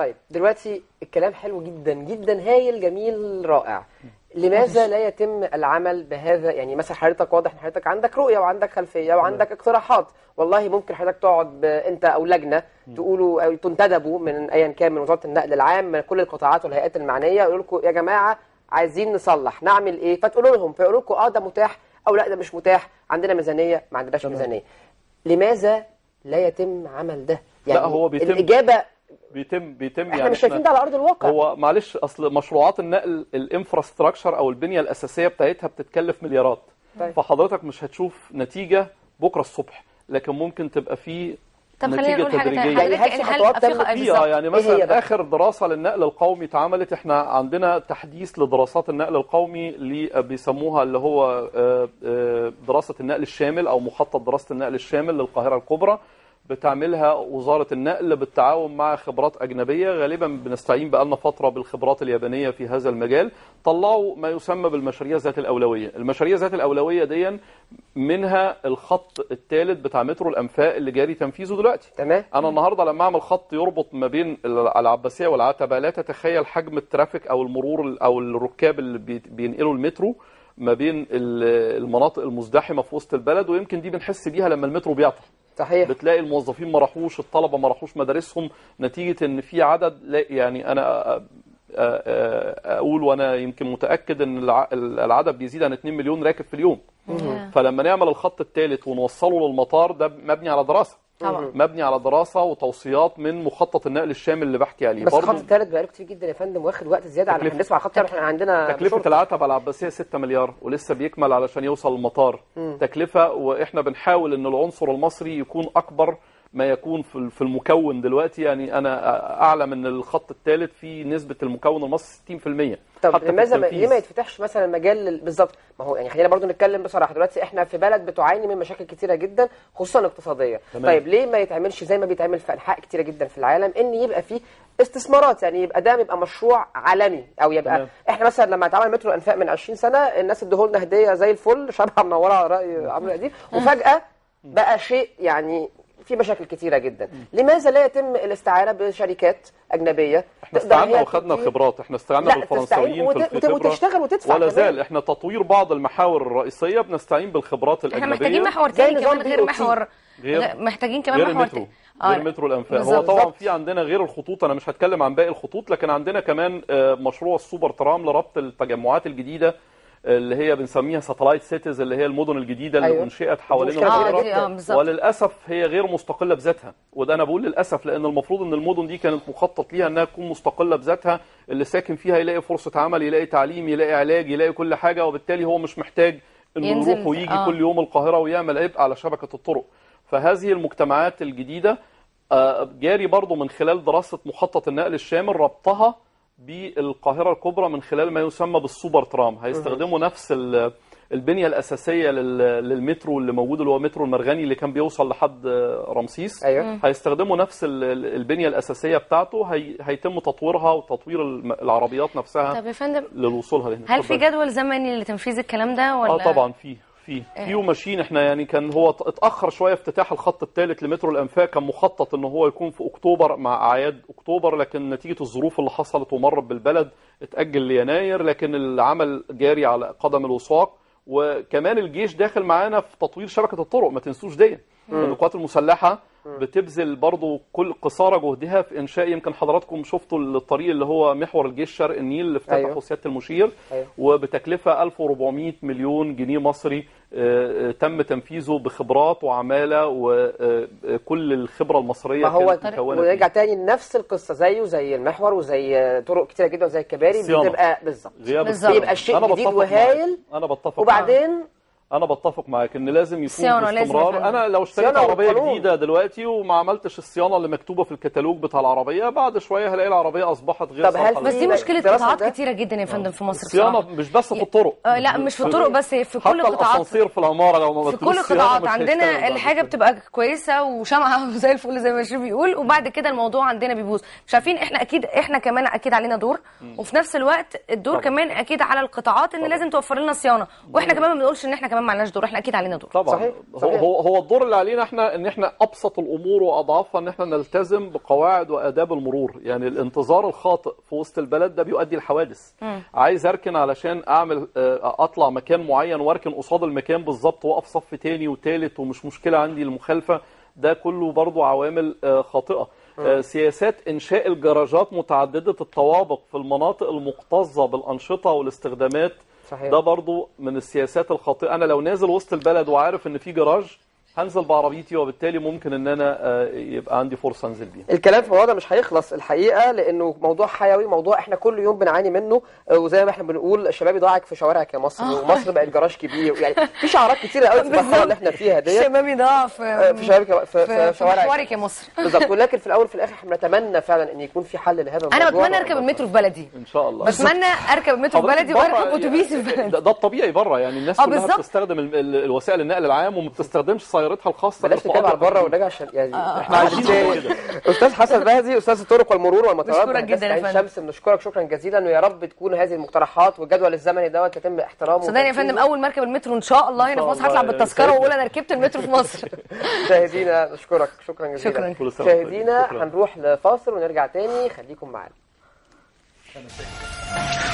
طيب دلوقتي الكلام حلو جدا جدا هايل جميل رائع لماذا لا يتم العمل بهذا يعني مثلا حضرتك واضح ان حضرتك عندك رؤيه وعندك خلفيه وعندك اقتراحات والله ممكن حضرتك تقعد ب- انت او لجنه تقولوا او تنتدبوا من ايا كان من وزاره النقل العام من كل القطاعات والهيئات المعنيه يقولوا لكم يا جماعه عايزين نصلح نعمل ايه فتقولوا لهم فيقولوا لكم اه ده متاح او لا ده مش متاح عندنا ميزانيه ما عندناش ميزانيه لماذا لا يتم عمل ده يعني لا، هو بيتم- الاجابه بيتم بيتم احنا يعني مش شايفين ده على ارض الواقع هو معلش اصل مشروعات النقل الانفراستراكشر او البنيه الاساسيه بتاعتها بتتكلف مليارات طيب. فحضرتك مش هتشوف نتيجه بكره الصبح لكن ممكن تبقى في طب خلينا نتيجه نقول حاجه تدريجيه تانية يعني حضرتك هل في هل خطوات في تم خ- فيها؟ بالظبط. فيها يعني إيه هي مثلا بقى؟ اخر دراسه للنقل القومي اتعملت احنا عندنا تحديث لدراسات النقل القومي اللي بيسموها اللي هو آه، آه، دراسه النقل الشامل او مخطط دراسه النقل الشامل للقاهره الكبرى بتعملها وزاره النقل بالتعاون مع خبرات اجنبيه غالبا بنستعين بقالنا فتره بالخبرات اليابانيه في هذا المجال طلعوا ما يسمى بالمشاريع ذات الاولويه المشاريع ذات الاولويه دي منها الخط الثالث بتاع مترو الانفاق اللي جاري تنفيذه دلوقتي تمام انا النهارده لما اعمل خط يربط ما بين ال- العباسيه والعتبه لا تتخيل حجم الترافيك او المرور ال- او الركاب اللي بي- بينقلوا المترو ما بين ال- المناطق المزدحمه في وسط البلد ويمكن دي بنحس بيها لما المترو بيعطل صحيح بتلاقي الموظفين ما راحوش الطلبه ما راحوش مدارسهم نتيجه ان في عدد لا يعني انا أ- أ- أ- اقول وانا يمكن متاكد ان الع- العدد بيزيد عن 2 مليون راكب في اليوم فلما نعمل الخط الثالث ونوصله للمطار ده مبني على دراسه طبعا مبني على دراسه وتوصيات من مخطط النقل الشامل اللي بحكي عليه بس برضو الخط الثالث بقاله كتير جدا يا فندم واخد وقت زياده على تكلفة- احنا بنسمع الخط الثالث احنا عندنا تكلفه شرطة. العتبه العباسيه 6 مليار ولسه بيكمل علشان يوصل المطار تكلفه واحنا بنحاول ان العنصر المصري يكون اكبر ما يكون في في المكون دلوقتي يعني انا اعلم ان الخط الثالث فيه نسبه المكون المصري 60% طب حتى في لماذا ما التنفيذ. ليه ما يتفتحش مثلا مجال لل- بالظبط ما هو يعني خلينا برضو نتكلم بصراحه دلوقتي احنا في بلد بتعاني من مشاكل كتيره جدا خصوصا اقتصاديه تمام. طيب ليه ما يتعملش زي ما بيتعمل في انحاء كتيره جدا في العالم ان يبقى فيه استثمارات يعني يبقى ده يبقى مشروع عالمي او يبقى تمام. احنا مثلا لما اتعمل مترو انفاق من 20 سنه الناس ادوه لنا هديه زي الفل شبه منوره على راي عمرو اديب وفجاه بقى شيء يعني في مشاكل كتيره جدا لماذا لا يتم الاستعانه بشركات اجنبيه احنا تقدر استعنا هي وخدنا تدي- خبرات احنا استعنا لا بالفرنساويين تستعين في وت- وت- الخبرة وتشتغل وتدفع ولا كمان. زال احنا تطوير بعض المحاور الرئيسيه بنستعين بالخبرات احنا الاجنبيه محتاجين محور زي تاني نظام كمان غير BOT. محور غير- غ- محتاجين كمان غير محور المترو تاني. غير مترو الانفاق هو بالظبط. طبعا في عندنا غير الخطوط انا مش هتكلم عن باقي الخطوط لكن عندنا كمان آه، مشروع السوبر ترام لربط التجمعات الجديده اللي هي بنسميها ساتلايت سيتيز اللي هي المدن الجديده اللي أيوة. انشئت حوالين مشكلة كبيرة القاهره اه دي اه بالظبط وللاسف هي غير مستقله بذاتها وده انا بقول للاسف لان المفروض ان المدن دي كانت مخطط ليها انها تكون مستقله بذاتها اللي ساكن فيها يلاقي فرصه عمل يلاقي تعليم يلاقي علاج يلاقي كل حاجه وبالتالي هو مش محتاج انه ينزل، يروح ويجي آه. كل يوم القاهره ويعمل عبء على شبكه الطرق فهذه المجتمعات الجديده آه، جاري برضو من خلال دراسه مخطط النقل الشامل ربطها بالقاهره الكبرى من خلال ما يسمى بالسوبر ترام هيستخدموا نفس ال- البنيه الاساسيه لل- للمترو اللي موجود اللي هو مترو المرغني اللي كان بيوصل لحد آه، رمسيس ايوه هيستخدموا نفس ال- ال- البنيه الاساسيه بتاعته هي هيتم تطويرها وتطوير الم- العربيات نفسها طب يا فندم للوصول لهنا هل في اتفضل. جدول زمني لتنفيذ الكلام ده ولا اه طبعا في في في وماشيين احنا يعني كان هو ت- اتاخر شويه افتتاح الخط الثالث لمترو الانفاق كان مخطط ان هو يكون في اكتوبر مع اعياد اكتوبر لكن نتيجه الظروف اللي حصلت ومرت بالبلد اتاجل ليناير لكن العمل جاري على قدم الوثاق وكمان الجيش داخل معانا في تطوير شبكه الطرق ما تنسوش دي إن القوات المسلحه بتبذل برضو كل قصارى جهدها في انشاء يمكن حضراتكم شفتوا الطريق اللي هو محور الجيش شرق النيل اللي افتتحه أيوة. سياده المشير أيوة. وبتكلفه 1400 مليون جنيه مصري آه، آه، تم تنفيذه بخبرات وعماله وكل الخبره المصريه ما هو كانت مكونه ونرجع فيه. تاني لنفس القصه زيه زي المحور وزي طرق كتيره جدا وزي الكباري صيانة. بتبقى بالظبط غياب بالظبط. الصيانة. بيبقى الشيء أنا جديد بتفق معاك. وهايل انا بتفق معاك. وبعدين انا بتفق معاك ان لازم يكون صيانة، لازم باستمرار فعلا. انا لو اشتريت صيانة عربيه وقانون. جديده دلوقتي وما عملتش الصيانه اللي مكتوبه في الكتالوج بتاع العربيه بعد شويه هلاقي العربيه اصبحت غير طب هل صالحه بس دي للسيارة. مشكله دراسة قطاعات ده؟ كتيره جدا يا فندم في مصر الصيانه بصراحه مش بس في الطرق آه لا مش في الطرق بس في كل حتى القطاعات الاسانسير في العماره لو ما في بدلوش كل صيانة القطاعات مش هيشتغل عندنا بعد الحاجه كده. بتبقى كويسه وشمعه زي الفل زي ما الشيف بيقول وبعد كده الموضوع عندنا بيبوظ مش عارفين احنا اكيد احنا كمان اكيد علينا دور وفي نفس الوقت الدور طبعا. كمان اكيد على القطاعات ان لازم توفر لنا صيانه واحنا كمان ما بنقولش ان احنا كمان كمان ما لناش دور احنا اكيد علينا دور طبعا صحيح، هو صحيح. هو هو الدور اللي علينا احنا ان احنا ابسط الامور واضعافها ان احنا نلتزم بقواعد واداب المرور يعني الانتظار الخاطئ في وسط البلد ده بيؤدي لحوادث عايز اركن علشان اعمل آه، اطلع مكان معين واركن قصاد المكان بالظبط واقف صف تاني وتالت ومش مشكله عندي المخالفه ده كله برضو عوامل آه، خاطئه آه، سياسات انشاء الجراجات متعدده الطوابق في المناطق المكتظه بالانشطه والاستخدامات صحيح. ده برضو من السياسات الخاطئه انا لو نازل وسط البلد وعارف ان في جراج هنزل بعربيتي وبالتالي ممكن ان انا آه، يبقى عندي فرصه انزل بيها الكلام في الموضوع ده مش هيخلص الحقيقه لانه موضوع حيوي موضوع احنا كل يوم بنعاني منه آه، وزي ما احنا بنقول الشباب يضاعك في شوارعك يا مصر ومصر بقت جراج كبير يعني في شعارات كتيره قوي في المرحله اللي احنا فيها ديت الشباب ده آه، في في شبابك في, في, في, في شوارعك مشوارك يا مصر بالظبط ولكن في الاول وفي الاخر احنا نتمنى فعلا ان يكون في حل لهذا الموضوع انا بتمنى اركب المترو في بلدي ان شاء الله بتمنى اركب المترو في حضرتك بلدي بره واركب يعني اتوبيس في ده, بلدي ده الطبيعي بره يعني الناس آه، كلها بالظبط. بتستخدم ال- ال- الوسائل النقل العام وما بتستخدمش سيارتها الخاصه بلاش غير في نتكلم على أضيق بره ونرجع عشان يعني احنا عايزين تاني. كده استاذ حسن بهزي استاذ الطرق والمرور والمطارات بشكرك بهندسة جدا يا عين فندم. شمس بنشكرك شكرا جزيلا ويا رب تكون هذه المقترحات والجدول الزمني دوت يتم احترامه صدقني يا فندم اول ما اركب المترو ان شاء الله هنا في شاء مصر هطلع الله بالتذكره يسعدك. واقول انا ركبت المترو في مصر مشاهدينا نشكرك شكرا جزيلا شكراً. كل سنة وأنتم طيبين. مشاهدينا شكراً. هنروح لفاصل ونرجع تاني خليكم معانا